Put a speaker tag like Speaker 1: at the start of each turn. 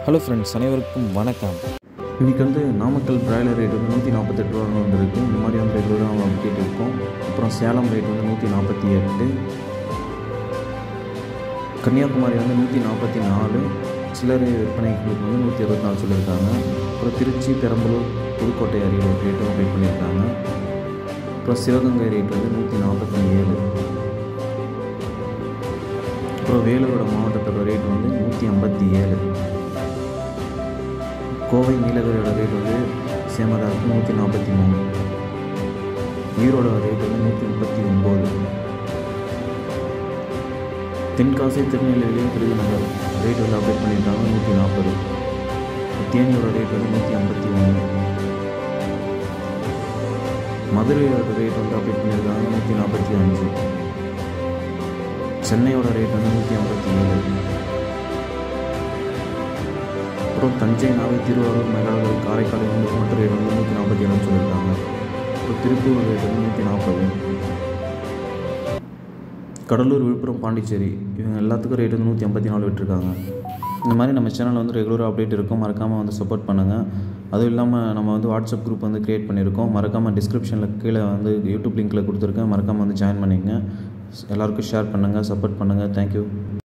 Speaker 1: hello friends அனைவருக்கும் வணக்கம்
Speaker 2: இன்றைக்கி வந்து நாமக்கல் பிராய்லர் ரேட் வந்து நூற்றி நாற்பத்தெட்டு ரூபா வந்துருக்கு இந்த மாதிரி வந்து ரெகுலராக அப்டேட் இருக்கும் அப்புறம் சேலம் ரேட் வந்து நூற்றி நாற்பத்தி எட்டு கன்னியாகுமரி வந்து நூற்றி நாற்பத்தி நாலு சில்லறை விற்பனைகளுக்கு வந்து நூற்றி அறுபத்தி நாலு சொல்லியிருக்காங்க அப்புறம் திருச்சி பெரம்பலூர் புதுக்கோட்டை அரியலூர் ரேட்டும் அப்டேட் பண்ணியிருக்காங்க அப்புறம் சிவகங்கை ரேட் வந்து நூற்றி நாற்பத்தி ஏழு அப்புறம் வேலூரோட மாவட்டத்தோட ரேட் வந்து நூற்றி ஐம்பத்தி ஏழு கோவை நீலகிரியோட ரேட் வந்து சேமாக தான் இருக்குது நூற்றி நாற்பத்தி மூணு ஈரோட ரேட் வந்து நூற்றி முப்பத்தி ஒம்பது தென்காசி திருநெல்வேலி விருதுநகர் ரேட் வந்து அப்டேட் பண்ணியிருக்காங்க நூற்றி நாற்பது தேனியோட ரேட் வந்து நூற்றி ஐம்பத்தி ஒன்று மதுரையோட ரேட் வந்து அப்டேட் பண்ணியிருக்காங்க நூற்றி நாற்பத்தி அஞ்சு சென்னையோட ரேட் வந்து நூற்றி ஐம்பத்தி ஏழு அப்புறம் தஞ்சை நாகை திருவாரூர் மயிலாடுதுறை காரைக்கால் இவங்களுக்கு மட்டும் ரேட் வந்து நூற்றி நாற்பத்தி ஏழுன்னு சொல்லியிருக்காங்க அப்புறம் திருப்பூர் ரேட் வந்து நூற்றி நாற்பது கடலூர் விழுப்புரம் பாண்டிச்சேரி இவங்க எல்லாத்துக்கும் ரேட் வந்து நூற்றி ஐம்பத்தி நாலு விட்டுருக்காங்க இந்த மாதிரி நம்ம சேனலில் வந்து ரெகுலராக அப்டேட் இருக்கும் மறக்காமல் வந்து சப்போர்ட் பண்ணுங்கள் அதுவும் இல்லாமல் நம்ம வந்து வாட்ஸ்அப் குரூப் வந்து க்ரியேட் பண்ணியிருக்கோம் மறக்காமல் டிஸ்கிரிப்ஷனில் கீழே வந்து யூடியூப் லிங்க்கில் கொடுத்துருக்கேன் மறக்காமல் வந்து ஜாயின் பண்ணிக்கங்க எல்லாருக்கும் ஷேர் பண்ணுங்கள் சப்போர்ட் பண்ணுங்கள் தேங்க்யூ